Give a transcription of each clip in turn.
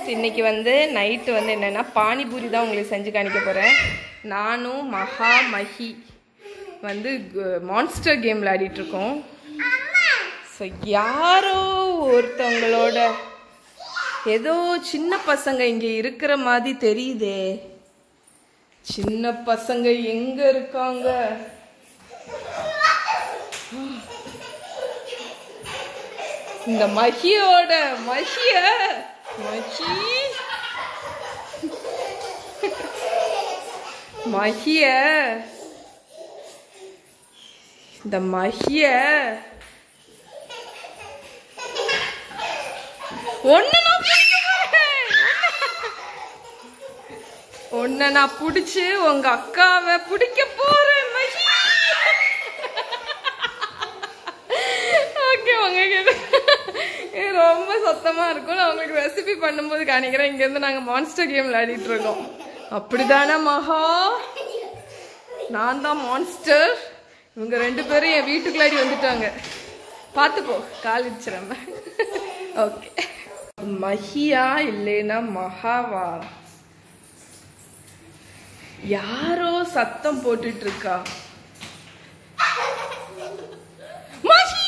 இன்னைக்கு வந்து நைட்டு வந்து என்னென்னா பானிபூரி தான் உங்களுக்கு செஞ்சு காணிக்க போகிறேன் நானும் மகா மஹி வந்து மான்ஸ்டர் கேம் விளையாடிட்டு இருக்கோம் ஸோ யாரோ ஒருத்தவங்களோட ஏதோ சின்ன பசங்க இங்கே இருக்கிற மாதிரி தெரியுதே சின்ன பசங்க எங்க இருக்காங்க இந்த மஹியோட மஹிய மஹி மஹிய இந்த மஹிய ஒன்னு நான் பிடிக்க போறேன். உன்னை நான் பிடிச்சு உங்க அக்காவை பிடிக்க போறேன் மஹி ஓகே உங்ககிட்ட இது ரொம்ப சத்தமா இருக்கும் நான் உங்களுக்கு ரெசிபி பண்ணும்போது காணிக்கிறேன் இங்க இருந்து நாங்க மான்ஸ்டர் கேம் விளையாடிட்டு இருக்கோம் அப்படிதானே மகா நான் தான் மான்ஸ்டர் இவங்க ரெண்டு பேரும் என் வீட்டுக்குள்ளாடி வந்துட்டாங்க பார்த்துக்கோ கால் இடிச்சிடம்ப ஓகே மஹியா இல்லைன்னா மகாவா யாரோ சத்தம் போட்டுட்டு இருக்கா மஹி!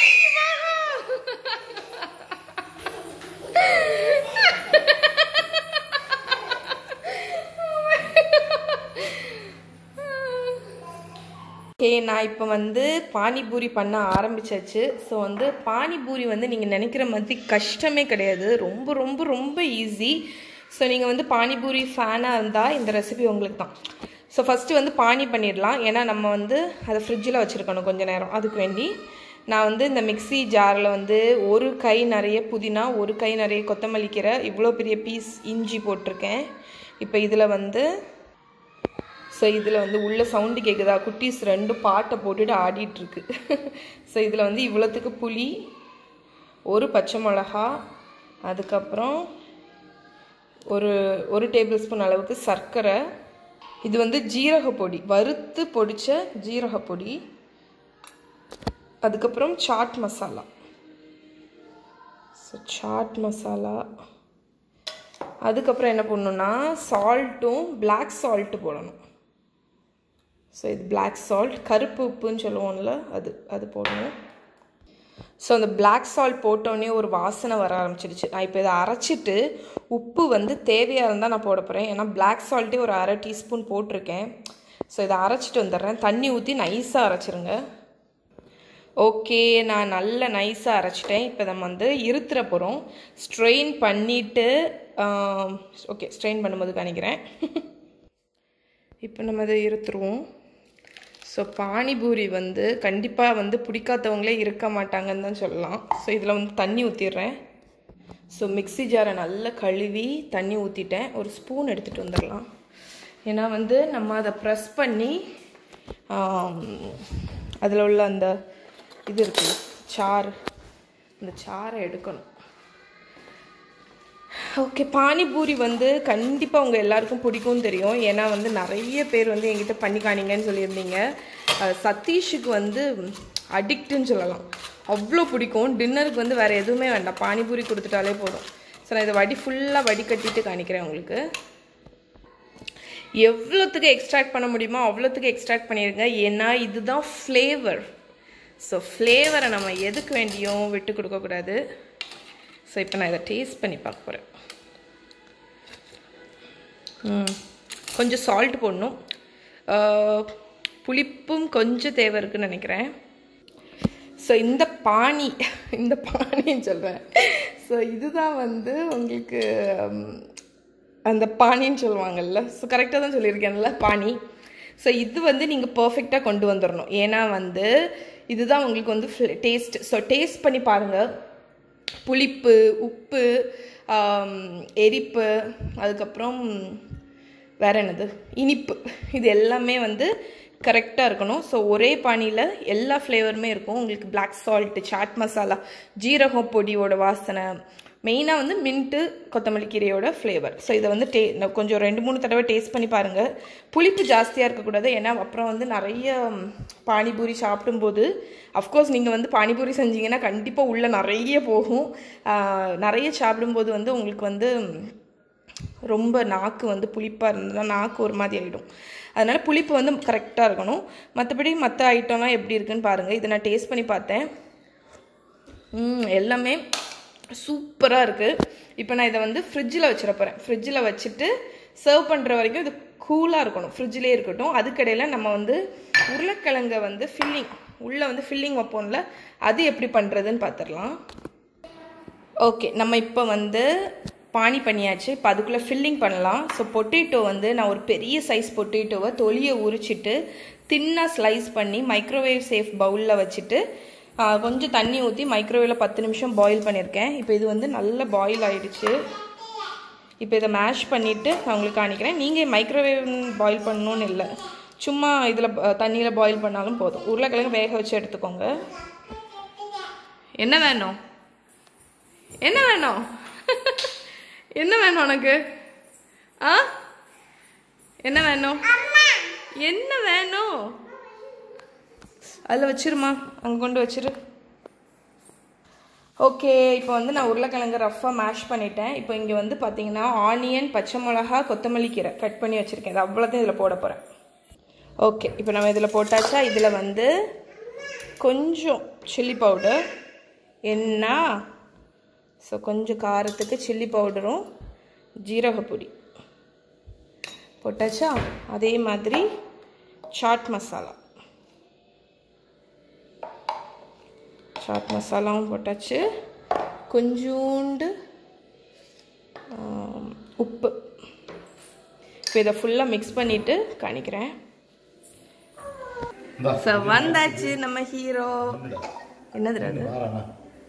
ஓகே நான் இப்போ வந்து பானிபூரி பண்ண ஆரம்பிச்சாச்சு ஸோ வந்து பானிபூரி வந்து நீங்கள் நினைக்கிற மாதிரி கஷ்டமே கிடையாது ரொம்ப ரொம்ப ரொம்ப ஈஸி ஸோ நீங்கள் வந்து பானிபூரி ஃபேனாக இருந்தால் இந்த ரெசிபி உங்களுக்கு தான் ஸோ ஃபஸ்ட்டு வந்து பானி பண்ணிடலாம் ஏன்னா நம்ம வந்து அதை ஃப்ரிட்ஜில் வச்சுருக்கணும் கொஞ்ச நேரம் அதுக்கு வேண்டி நான் வந்து இந்த மிக்ஸி ஜாரில் வந்து ஒரு கை நிறைய புதினா ஒரு கை நிறைய கொத்தமல்லி கீரை இவ்வளோ பெரிய பீஸ் இஞ்சி போட்டிருக்கேன் இப்போ இதில் வந்து ஸோ இதில் வந்து உள்ள சவுண்டு கேட்குதா குட்டீஸ் ரெண்டு பாட்டை போட்டுட்டு ஆடிட்டு இருக்கு ஸோ இதில் வந்து இவ்வளோத்துக்கு புளி ஒரு பச்சை மிளகா அதுக்கப்புறம் ஒரு ஒரு டேபிள் ஸ்பூன் அளவுக்கு சர்க்கரை இது வந்து ஜீரக பொடி வறுத்து பொடிச்ச ஜீரக பொடி அதுக்கப்புறம் சாட் மசாலா ஸோ சாட் மசாலா அதுக்கப்புறம் என்ன பண்ணணும்னா சால்ட்டும் பிளாக் சால்ட்டு போடணும் ஸோ இது பிளாக் சால்ட் கருப்பு உப்புன்னு சொல்லுவோம்ல அது அது போடணும் ஸோ அந்த பிளாக் சால்ட் போட்டோடனே ஒரு வாசனை வர ஆரம்பிச்சிடுச்சு நான் இப்போ இதை அரைச்சிட்டு உப்பு வந்து தேவையாக இருந்தால் நான் போட போகிறேன் ஏன்னா பிளாக் சால்ட்டே ஒரு அரை டீஸ்பூன் போட்டிருக்கேன் ஸோ இதை அரைச்சிட்டு வந்துடுறேன் தண்ணி ஊற்றி நைஸாக அரைச்சிருங்க ஓகே நான் நல்ல நைஸாக அரைச்சிட்டேன் இப்போ நம்ம வந்து இருத்துற போகிறோம் ஸ்ட்ரெயின் பண்ணிவிட்டு ஓகே ஸ்ட்ரெயின் பண்ணும்போது காணிக்கிறேன் இப்போ நம்ம இதை இருத்துருவோம் ஸோ பானிபூரி வந்து கண்டிப்பாக வந்து பிடிக்காதவங்களே இருக்க மாட்டாங்கன்னு தான் சொல்லலாம் ஸோ இதில் வந்து தண்ணி ஊற்றிடுறேன் ஸோ மிக்ஸி ஜாரை நல்லா கழுவி தண்ணி ஊற்றிட்டேன் ஒரு ஸ்பூன் எடுத்துகிட்டு வந்துடலாம் ஏன்னா வந்து நம்ம அதை ப்ரெஸ் பண்ணி அதில் உள்ள அந்த இது இருக்குல்ல சாறு அந்த சாறை எடுக்கணும் ஓகே பானிபூரி வந்து கண்டிப்பாக உங்கள் எல்லாருக்கும் பிடிக்கும்னு தெரியும் ஏன்னா வந்து நிறைய பேர் வந்து என்கிட்ட பண்ணி காணிங்கன்னு சொல்லியிருந்தீங்க அஹ் சதீஷுக்கு வந்து அடிக்ட்டுன்னு சொல்லலாம் அவ்வளோ பிடிக்கும் டின்னருக்கு வந்து வேறு எதுவுமே வேண்டாம் பானிபூரி கொடுத்துட்டாலே போதும் ஸோ நான் இதை வடி ஃபுல்லாக வடிகட்டிட்டு காணிக்கிறேன் உங்களுக்கு எவ்வளோத்துக்கு எக்ஸ்ட்ராக்ட் பண்ண முடியுமோ அவ்வளோத்துக்கு எக்ஸ்ட்ராக்ட் பண்ணிடுங்க ஏன்னா இதுதான் ஃப்ளேவர் ஸோ ஃப்ளேவரை நம்ம எதுக்கு வேண்டியும் விட்டு கொடுக்கக்கூடாது ஸோ இப்போ நான் இதை டேஸ்ட் பண்ணி பார்க்க போகிறேன் ம் கொஞ்சம் சால்ட் போடணும் ஆஹ், புளிப்பும் கொஞ்சம் தேவை இருக்குன்னு நினைக்கிறேன் ஸோ இந்த பானி இந்த பானின்னு சொல்கிறேன் ஸோ இதுதான் வந்து உங்களுக்கு ம், அந்த பானின்னு சொல்லுவாங்கல்ல ஸோ கரெக்டாக தான் சொல்லியிருக்கேன்ல பானி ஸோ இது வந்து நீங்கள் பர்ஃபெக்டாக கொண்டு வந்துடணும் ஏன்னா வந்து இதுதான் உங்களுக்கு வந்து டேஸ்ட் ஸோ டேஸ்ட் பண்ணி பாருங்கள் புளிப்பு உப்பு ஆம், எரிப்பு அதுக்கப்புறம் வேற என்னது இனிப்பு இது எல்லாமே வந்து கரெக்டாக இருக்கணும் ஸோ ஒரே பானியில் எல்லா ஃப்ளேவருமே இருக்கும் உங்களுக்கு பிளாக் சால்ட்டு சாட் மசாலா ஜீரகம் பொடியோட வாசனை மெயினாக வந்து மின்ட்டு கொத்தமல்லி கீரையோட ஃப்ளேவர் ஸோ இதை வந்து டே நான் கொஞ்சம் ரெண்டு மூணு தடவை டேஸ்ட் பண்ணி பாருங்கள் புளிப்பு ஜாஸ்தியாக இருக்கக்கூடாது ஏன்னா அப்புறம் வந்து நிறைய ம், பானிபூரி சாப்பிடும்போது அஃப்கோர்ஸ் நீங்கள் வந்து பானிபூரி செஞ்சீங்கன்னா கண்டிப்பாக உள்ளே நிறைய போகும் ஆஹ், நிறைய சாப்பிடும்போது வந்து உங்களுக்கு வந்து ம், ரொம்ப நாக்கு வந்து புளிப்பாக இருந்ததுன்னா நாக்கு ஒரு மாதிரி ஆகிடும் அதனால் புளிப்பு வந்து கரெக்டாக இருக்கணும் மற்றபடி மற்ற ஐட்டம்லாம் எப்படி இருக்குன்னு பாருங்கள் இதை நான் டேஸ்ட் பண்ணி பார்த்தேன் ம், எல்லாமே சூப்பராக இருக்குது இப்போ நான் இதை வந்து ஃப்ரிட்ஜில் வச்சிட போகிறேன் ஃப்ரிட்ஜில் வச்சுட்டு சர்வ் பண்ணுற வரைக்கும் இது கூலாக இருக்கணும் ஃப்ரிட்ஜிலே இருக்கட்டும் அதுக்கடையில் நம்ம வந்து உருளைக்கிழங்கை வந்து ஃபில்லிங் உள்ளே வந்து ஃபில்லிங் வைப்போம்ல அது எப்படி பண்ணுறதுன்னு பார்த்துடலாம் ஓகே நம்ம இப்போ வந்து பானி பண்ணியாச்சு இப்போ அதுக்குள்ளே ஃபில்லிங் பண்ணலாம் ஸோ பொட்டேட்டோ வந்து நான் ஒரு பெரிய சைஸ் பொட்டேட்டோவை தொலியை உரிச்சிட்டு தின்னாக ஸ்லைஸ் பண்ணி மைக்ரோவேவ் சேஃப் பவுலில் வச்சுட்டு ஆ, கொஞ்சம் தண்ணி ஊற்றி மைக்ரோவேவில் பத்து நிமிஷம் பாயில் பண்ணியிருக்கேன் இப்போ இது வந்து நல்ல பாயில் ஆயிடுச்சு இப்போ இதை மேஷ் பண்ணிவிட்டு நான் உங்களுக்கு காணிக்கிறேன் நீங்கள் மைக்ரோவேவ் பாயில் பண்ணணும்னு இல்லை சும்மா இதில் தண்ணியில் பாயில் பண்ணாலும் போதும் உருளைக்கிழங்கு வேக வச்சு எடுத்துக்கோங்க என்ன வேணும் என்ன வேணும் என்ன வேணும் உனக்கு ஆ என்ன வேணும் என்ன வேணும் அதில் வச்சிருமா அங்கே கொண்டு வச்சிரு ஓகே இப்போ வந்து நான் உருளைக்கிழங்கு ரஃப்பாக மேஷ் பண்ணிட்டேன் இப்போ இங்கே வந்து பார்த்தீங்கன்னா ஆனியன் பச்சை மிளகா கொத்தமல்லி கீரை கட் பண்ணி வச்சுருக்கேன் இது அவ்வளோத்தையும் இதில் போட போகிறேன் ஓகே இப்போ நம்ம இதில் போட்டாச்சா இதில் வந்து கொஞ்சம் சில்லி பவுடர் என்ன ஸோ கொஞ்சம் காரத்துக்கு சில்லி பவுடரும் ஜீரகப்பொடி போட்டாச்சா அதே மாதிரி சாட் மசாலா சாட் மசாலாவும் போட்டாச்சு கொஞ்சோண்டு ஆம், உப்பு இப்போ இதை ஃபுல்லாக மிக்ஸ் பண்ணிவிட்டு காணிக்கிறேன் இந்தா, ஸோ வந்தாச்சு நம்ம ஹீரோ என்னது அது வாராண்ணா.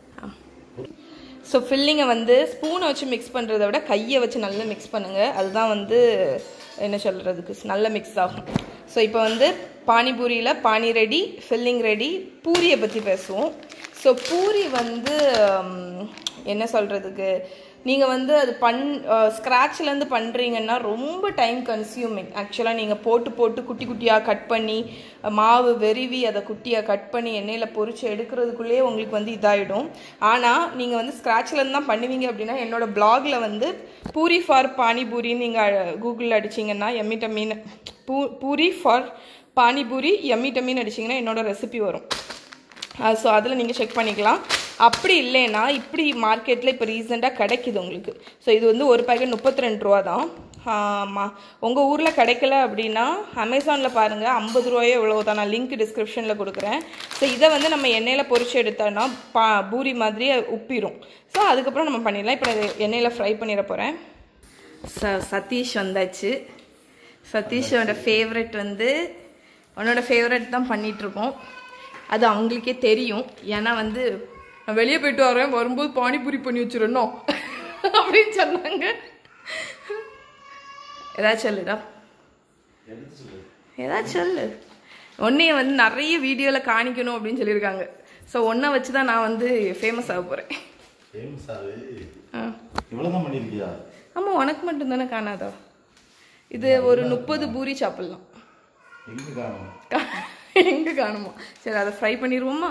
ஸோ ஃபில்லிங்கை வந்து ஸ்பூனை வச்சு மிக்ஸ் பண்ணுறத விட கையை வச்சு நல்லா மிக்ஸ் பண்ணுங்கள் அதுதான் வந்து என்ன சொல்கிறதுக்கு நல்ல மிக்ஸ் ஆகும் ஸோ இப்போ வந்து பானிபூரியில் பானி ரெடி ஃபில்லிங் ரெடி பூரியை பற்றி பேசுவோம் ஸோ பூரி வந்து ம், என்ன சொல்கிறதுக்கு நீங்கள் வந்து அது பண் ஸ்க்ராட்ச்லேருந்து பண்ணுறீங்கன்னா ரொம்ப டைம் கன்சியூமிங் ஆக்சுவலாக நீங்கள் போட்டு போட்டு குட்டி குட்டியாக கட் பண்ணி அஹ், மாவு வெறிவி அதை குட்டியாக கட் பண்ணி எண்ணெயில் பொரிச்சு எடுக்கிறதுக்குள்ளேயே உங்களுக்கு வந்து இதாகிடும் ஆனால் நீங்கள் வந்து ஸ்க்ராட்ச்லேருந்து தான் பண்ணுவீங்க அப்படின்னா என்னோட பிளாகில் வந்து பூரி ஃபார் பானிபூரின்னு நீங்கள் கூகுளில் அடிச்சிங்கன்னா எம்மிட்ட மீன் பூ பூரி ஃபார் பானிபூரி எம்மிட்ட மீன் அடிச்சிங்கன்னா என்னோட ரெசிபி வரும் ஸோ அதில் நீங்கள் செக் பண்ணிக்கலாம் அப்படி இல்லைன்னா இப்படி மார்க்கெட்டில் இப்போ ரீசெண்டாக கிடைக்குது உங்களுக்கு ஸோ இது வந்து ஒரு பேக்கெட் முப்பத்தி ரெண்டு ரூபா தான் ஆமாம் உங்கள் ஊரில் கிடைக்கல அப்படின்னா அமேசானில் பாருங்கள் ஐம்பது ரூபாயோ இவ்வளோ தான் நான் லிங்க் டிஸ்கிரிப்ஷனில் கொடுக்குறேன் ஸோ இதை வந்து நம்ம எண்ணெயில் பொரிச்சு எடுத்தோன்னா பா பூரி மாதிரி அது உப்பிரும் ஸோ அதுக்கப்புறம் நம்ம பண்ணிடலாம் இப்போ நான் இதை எண்ணெயில் ஃப்ரை பண்ணிட போகிறேன் ச சதீஷ் வந்தாச்சு சதீஷோட ஃபேவரட் வந்து உன்னோட ஃபேவரட் தான் பண்ணிகிட்ருக்கோம் அது அவங்களுக்கே தெரியும் ஏன்னா வந்து நான் வெளியே போயிட்டு வரேன் வரும்போது பானிபூரி பண்ணி வச்சிடணும் அப்படின்னு சொன்னாங்க ஏதாச்சும் சொல்லுடா ஏதாச்சும் சொல்லு உன்னைய வந்து நிறைய வீடியோவில் காணிக்கணும் அப்படின்னு சொல்லியிருக்காங்க ஸோ ஒன்றை வச்சு தான் நான் வந்து ஃபேமஸ் ஆக போகிறேன் famous ஆவே. ஆ இவ்வளவுதான் பண்ணிருக்கியா ஆமாம் உனக்கு மட்டும் தானே காணாதா இது ஒரு முப்பது பூரி சாப்பிட்லாம் எங்க காணும் எங்கே காணுமா சரி அதை ஃப்ரை பண்ணிடுவோமா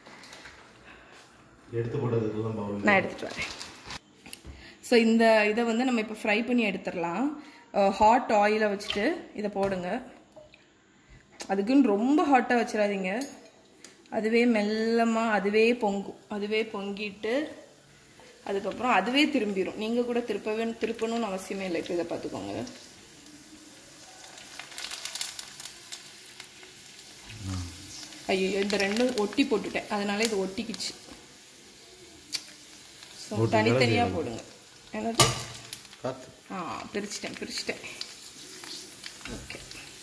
எடுத்து போட்டதுக்கெல்லாம் பவுல் நான் எடுத்துட்டு வரேன் ஸோ இந்த இதை வந்து நம்ம இப்போ ஃப்ரை பண்ணி எடுத்துடலாம் ஹாட் ஆயிலை வச்சுட்டு இதை போடுங்க அதுக்குன்னு ரொம்ப ஹாட்டாக வச்சிடாதீங்க அதுவே மெல்லமாக அதுவே பொங்கும் அதுவே பொங்கிட்டு அதுக்கப்புறம் அதுவே திரும்பிடும் நீங்கள் கூட திருப்பவே திருப்பணும்னு அவசியமே இல்லை இப்போ இதை பார்த்துக்கோங்க ஐயோ இந்த ரெண்டும் ஒட்டி போட்டுட்டேன் அதனால இது ஒட்டிக்கிச்சு ஸோ ஒட்டி தனித்தனியாக வேலை போடுங்க என்னது பார்த்து ஆ பிரிச்சிட்டேன் பிரிச்சிட்டேன் ஓகே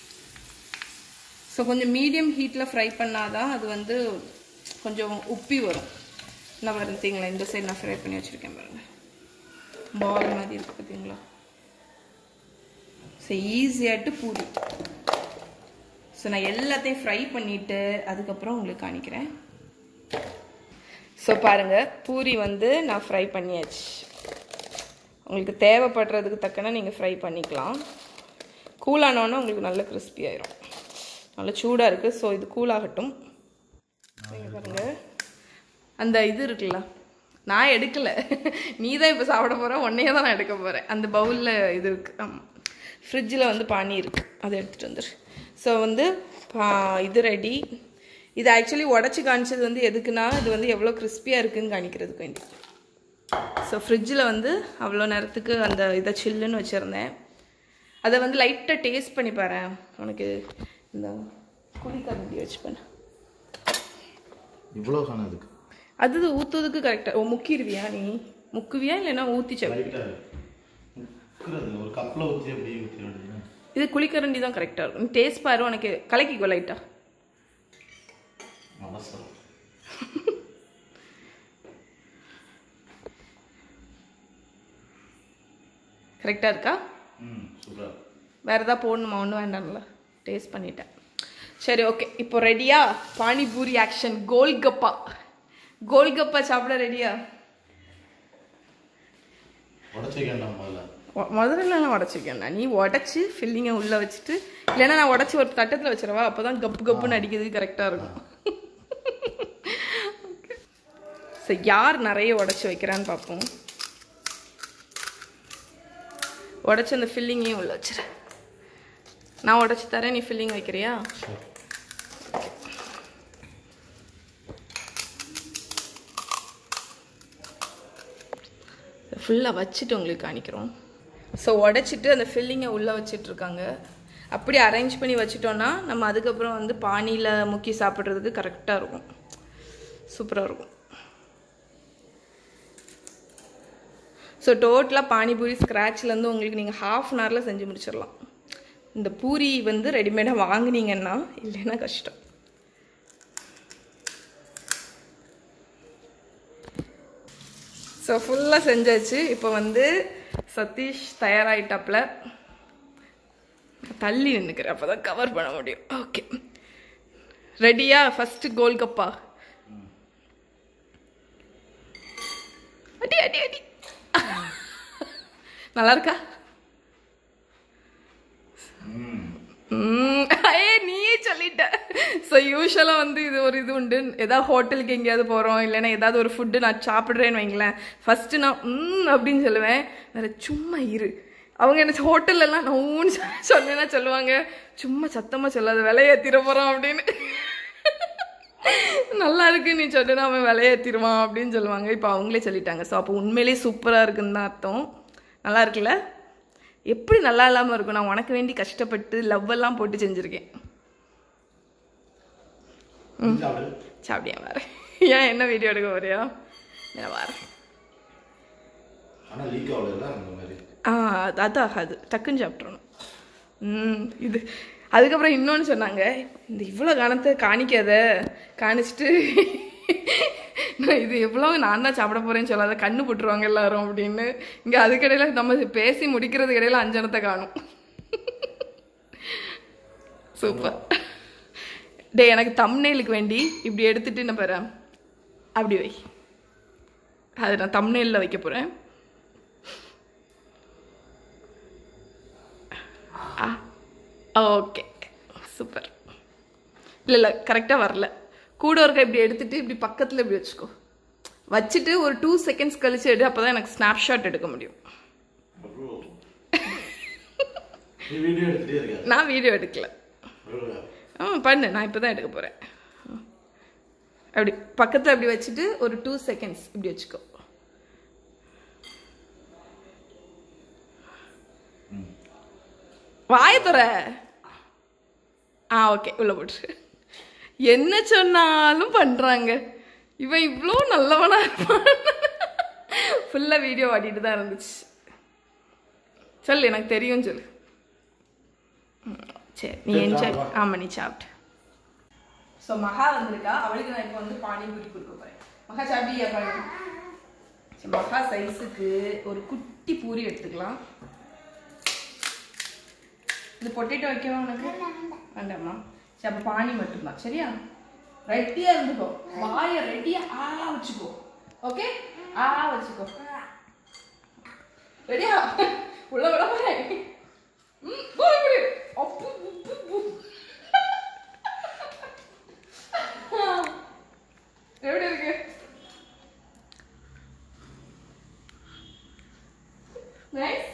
ஸோ கொஞ்சம் மீடியம் ஹீட்டில் ஃப்ரை பண்ணாதான் அது வந்து கொஞ்சம் உப்பி வரும் நான் பார்த்தீங்களா இந்த சைடு நான் ஃப்ரை பண்ணி வச்சுருக்கேன் பாருங்க பால் மாதிரி இருக்கு பார்த்தீங்களா ஸோ ஈஸியாட்டு பூரி ஸோ நான் எல்லாத்தையும் ஃப்ரை பண்ணிவிட்டு அதுக்கப்புறம் உங்களுக்கு காணிக்கிறேன் ஸோ பாருங்கள் பூரி வந்து நான் ஃப்ரை பண்ணியாச்சு உங்களுக்கு தேவைப்படுறதுக்கு தக்கன நீங்கள் ஃப்ரை பண்ணிக்கலாம் கூலானோன்னா உங்களுக்கு நல்ல crispy ஆயிரும் நல்ல சூடாக இருக்குது ஸோ இது கூலாகட்டும் இங்க பாருங்க அந்த இது இருக்குல்ல நான் எடுக்கல நீ தான் இப்போ சாப்பிட போகிற உன்னையே தான் நான் எடுக்க போகிறேன் அந்த பவுலில் இது இருக்கு ஆமாம் ஃப்ரிட்ஜில் வந்து பானி இருக்கு அதை எடுத்துகிட்டு வந்துரு ஸோ வந்து பா- இது ரெடி இது ஆக்சுவலி உடச்சி காமிச்சது வந்து எதுக்குன்னா இது வந்து எவ்வளோ கிறிஸ்பியாக இருக்குன்னு காணிக்கிறதுக்கு வேண்டி ஸோ ஃப்ரிட்ஜில் வந்து அவ்வளோ நேரத்துக்கு அந்த இதை சில்லுன்னு வச்சுருந்தேன் அதை வந்து லைட்டாக டேஸ்ட் பண்ணி பாரு உனக்கு இந்த குழிக்கரண்டி வச்சு பண்ண இவ்வளோ காணும் அதுக்கு அது ஊற்றுறதுக்கு கரெக்டாக ஓ முக்கிடுவியா நீ முக்குவியா இல்லைன்னா ஊற்றி செவி லைட்டாக இருக்கிறது ஒரு கப்பில் ஊற்றி அப்படியே ஊற்றி வேண்டியது இது குழிக்கரண்டி தான் கரெக்டாக இருக்கும் டேஸ்ட் பாரு உனக்கு கலக்கிக்கோ லைட்டாக அவசரம் கரெக்டாக இருக்கா ம் சூப்பர் வேறு எதாவது போடணுமா ஒன்றும் வேண்டாம்ல டேஸ்ட் பண்ணிட்டேன் சரி ஓகே இப்போ ரெடியா பானிபூரி ஆக்ஷன் கோல்கப்பா கோல்கப்பா சாப்பிட ரெடியா உடச்சி வேண்டாம் முதல்ல ஒ- முதல்ல நான் உடச்சிக்கேன்டா நீ உடச்சி ஃபில்லிங்கை உள்ளே வச்சுட்டு இல்லைன்னா நான் உடச்சி ஒரு தட்டத்தில் வச்சிடவா அப்போ தான் கப்பு கப்புன்னு அடிக்கிறது கரெக்டாக இருக்கும் ஸோ யார் நிறைய உடச்சி வைக்கிறான்னு பார்ப்போம் உடச்சி அந்த ஃபில்லிங்கையும் உள்ள வச்சிரு நான் உடச்சி தரேன் நீ ஃபில்லிங் வைக்கிறியா சரி ஃபுல்லாக வச்சுட்டு உங்களுக்கு காணிக்கிறோம் ஸோ உடச்சிட்டு அந்த ஃபில்லிங்கை உள்ளே வச்சிட்டு இருக்காங்க அப்படி அரேஞ்ச் பண்ணி வச்சிட்டோன்னா நம்ம அதுக்கப்புறம் வந்து பானியில் முக்கி சாப்பிட்றதுக்கு கரெக்டாக இருக்கும் சூப்பராக இருக்கும் ஸோ டோட்டலாக பானிபூரி ஸ்க்ராட்ச்லேருந்து உங்களுக்கு நீங்கள் ஹாஃப் அன் ஹவரில் செஞ்சு முடிச்சிடலாம் இந்த பூரி வந்து ரெடிமேடாக வாங்குனீங்கன்னா இல்லைன்னா கஷ்டம் ஸோ ஃபுல்லாக செஞ்சாச்சு இப்போ வந்து சதீஷ் தயாராகிட்டாப்ல தள்ளி நின்றுக்கிறேன் அப்போ தான் கவர் பண்ண முடியும் ஓகே ரெடியா ஃபஸ்ட்டு கோல் கப்பா அடி அடி அடி நல்லா இருக்கா ம் ம், ஏ நீயே சொல்லிட்ட ஸோ யூஸ்வலாக வந்து இது ஒரு இது உண்டு ஏதாவது ஹோட்டலுக்கு எங்கேயாவது போகிறோம் இல்லைன்னா ஏதாவது ஒரு ஃபுட்டு நான் சாப்பிட்றேன்னு வைங்களேன் ஃபஸ்ட்டு நான் ம் அப்படின்னு சொல்லுவேன் வேற சும்மா இரு அவங்க என்ன ஹோட்டல்லலாம் நான் ஊன்னு சொ- சொன்னேன்னா சொல்லுவாங்க சும்மா சத்தமாக சொல்லாத விலையேற்றிட போகிறோம் அப்படின்னு நல்லா இருக்கு நீ சொன்னா அவன் விலையேற்றிடுவான் அப்படின்னு சொல்லுவாங்க இப்போ அவங்களே சொல்லிட்டாங்க ஸோ அப்போ உண்மையிலேயே சூப்பராக இருக்குன்னு தான் அர்த்தம் நல்லா இருக்குல்ல எப்படி நல்லா இல்லாமல் இருக்கும் நான் உனக்கு வேண்டி கஷ்டப்பட்டு லவ் எல்லாம் போட்டு செஞ்சுருக்கேன் சாப்பிடு சாப்பிடியா வரேன் ஏன் என்ன வீடியோ எடுக்க வரையா நான் வரேன் ஆனால் லீக் ஆகல அந்த மாதிரி ஆ அது அது ஆகாது டக்குன்னு சாப்பிட்றணும் ம் இது அதுக்கப்புறம் இன்னொன்று சொன்னாங்க இந்த இவ்வளோ கணத்தை காணிக்காத காணிச்சிட்டு நான் இது எவ்வளோ நான் தான் சாப்பிட போகிறேன்னு சொல்லாத கண்ணு போட்டுருவாங்க எல்லாரும் அப்படின்னு இங்கே அதுக்கிடையில நம்ம பேசி முடிக்கிறது இடையில அஞ்சனத்தை காணும் சூப்பர் டே எனக்கு தம்னேலுக்கு வேண்டி இப்படி எடுத்துட்டு என்ன பாரு அப்படி வை அது நான் தம்னேலில் வைக்க போகிறேன் ஆ ஓகே சூப்பர் இல்லை இல்லை கரெக்டாக வரல கூட இருக்க இப்படி எடுத்துட்டு இப்படி பக்கத்தில் இப்படி வச்சுக்கோ வச்சுட்டு ஒரு டூ செகண்ட்ஸ் கழிச்சு எடு அப்போ தான் எனக்கு ஸ்னாப்ஷாட் எடுக்க முடியும் அப்புறம் நீ வீடியோ எடுத்துட்டே இருக்க நான் வீடியோ எடுக்கல எவ்வளவு? ஆ பண்ணு நான் இப்போ தான் எடுக்க போகிறேன் அப்படி பக்கத்தில் அப்படி வச்சுட்டு ஒரு டூ செகண்ட்ஸ் இப்படி வச்சுக்கோ வாய துற ஆ ஓகே உள்ள போட்டு என்ன சொன்னாலும் பண்றாங்க இவன் இவ்வளோ நல்லவனா இருப்பான் ஃபுல்லாக வீடியோ ஆடிட்டு தான் இருந்துச்சு சொல்லு எனக்கு தெரியும் சொல்லு ம், சரி நீ சரி, என்ஜாய் சாப்பிடு. ஆமாம் நீ சாப்பிட்டு ஸோ மகா வந்திருக்கா அவளுக்கு நான் இப்போ வந்து பானிபூரி கொடுக்க போகிறேன் மகா சாப்பிட்டியா பானி சரி மகா சைஸுக்கு ஒரு குட்டி பூரி எடுத்துக்கலாம் இந்த பொட்டேட்டோ வைக்கவா உனக்கு வேண்டாமா சரி அப்போ பானி மட்டும்தான் சரியா ரெட்டியா இருந்துக்கோ வாய ரெட்டியா ஆ வச்சுக்கோ ஓகே ஆ வச்சுக்கோ ரெடியா உள்ள விட போறேன் ம், போய் விடு. அப்பு, உப்பு, உப்பு. எப்படி இருக்கு நைஸ்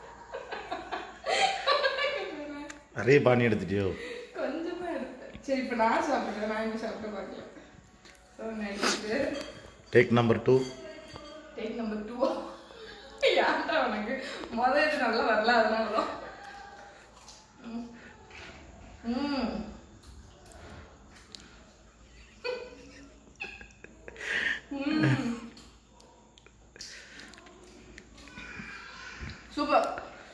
நிறைய பானி எடுத்துட்டியோ கொஞ்சமா எடுத்தேன் சரி இப்போ நான் சாப்பிடுறேன் நான் இங்கே சாப்பிட்டு பார்க்கல so night take number two take number two யார்டா உனக்கு முதல் இது நல்லா வரல அதனால தான் ம். ம் ம். சூப்பர்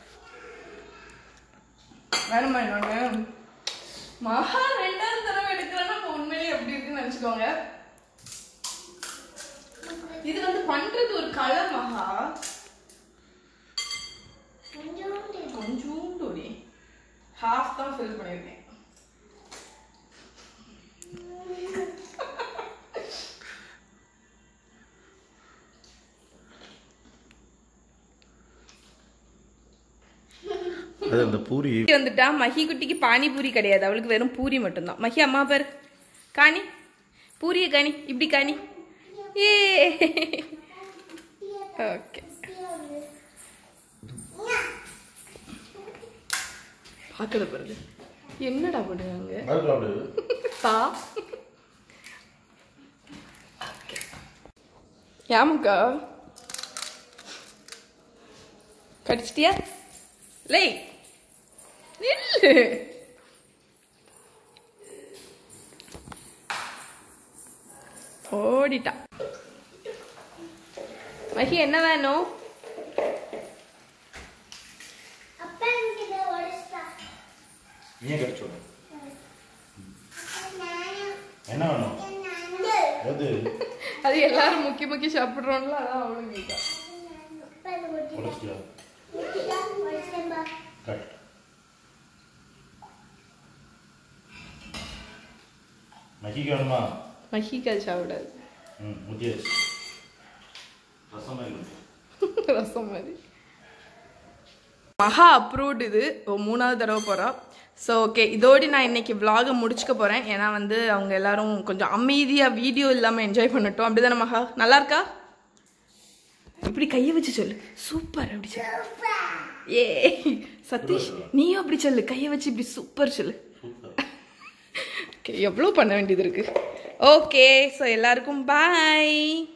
வேணுமா இன்னொன்று மகா ரெண்டாவது தடவை எடுக்கிறேன்னா அப்போ உண்மையிலேயே எப்படி இருக்குன்னு நினச்சிக்கோங்க இது வந்து பண்றது ஒரு கலை மகா கொஞ்சோண்டு ஹாஃப் தான் ஃபில் பண்ணியிருக்கேன் அது அந்த பூரி குட்டி வந்துட்டா மஹி குட்டிக்கு பானிபூரி கிடையாது அவளுக்கு வெறும் பூரி மட்டும்தான் மஹி அம்மா பேர் காணி பூரிய காணி இப்படி காணி ஏ ஓகே பார்க்கல பாருங்க என்னடா பண்ணுவாங்க தா ஏமாக்கா கடிச்சிட்டியா லை நில்லு ஓடிட்டா மஹி என்ன வேணும் ஏன் கடிச்சோட என்ன வேணும் எது அது எல்லாரும் முக்கி முக்கி சாப்பிடுறோம்ல அதான் அவளும் கேட்டா உடச்சியா கட் மகிக்கு வேணுமா மஹிக்கு அது சாப்பிடாது ம் முத்தியாச்சு ரசம் இருக்கு ரசம் மாதிரி மகா அப்ரூவ்டு இது ஓ, மூணாவது தடவை போகிறோம் ஸோ ஓகே இதோடு நான் இன்னைக்கு vlog-அ முடிச்சுக்க போகிறேன் ஏன்னா வந்து அவங்க எல்லாரும் கொஞ்சம் அமைதியாக வீடியோ இல்லாமல் என்ஜாய் பண்ணட்டும் அப்படிதானே மகா நல்லா இருக்கா இப்படி கையை வச்சு சொல்லு சூப்பர் அப்படி சொல்லு ஏ சதீஷ் நீயும் அப்படி சொல்லு கையை வச்சு இப்படி சூப்பர் சொல்லு சூப்பர் ஓகே எவ்வளோ பண்ண வேண்டியது இருக்கு ஓகே ஸோ எல்லாருக்கும் பாய்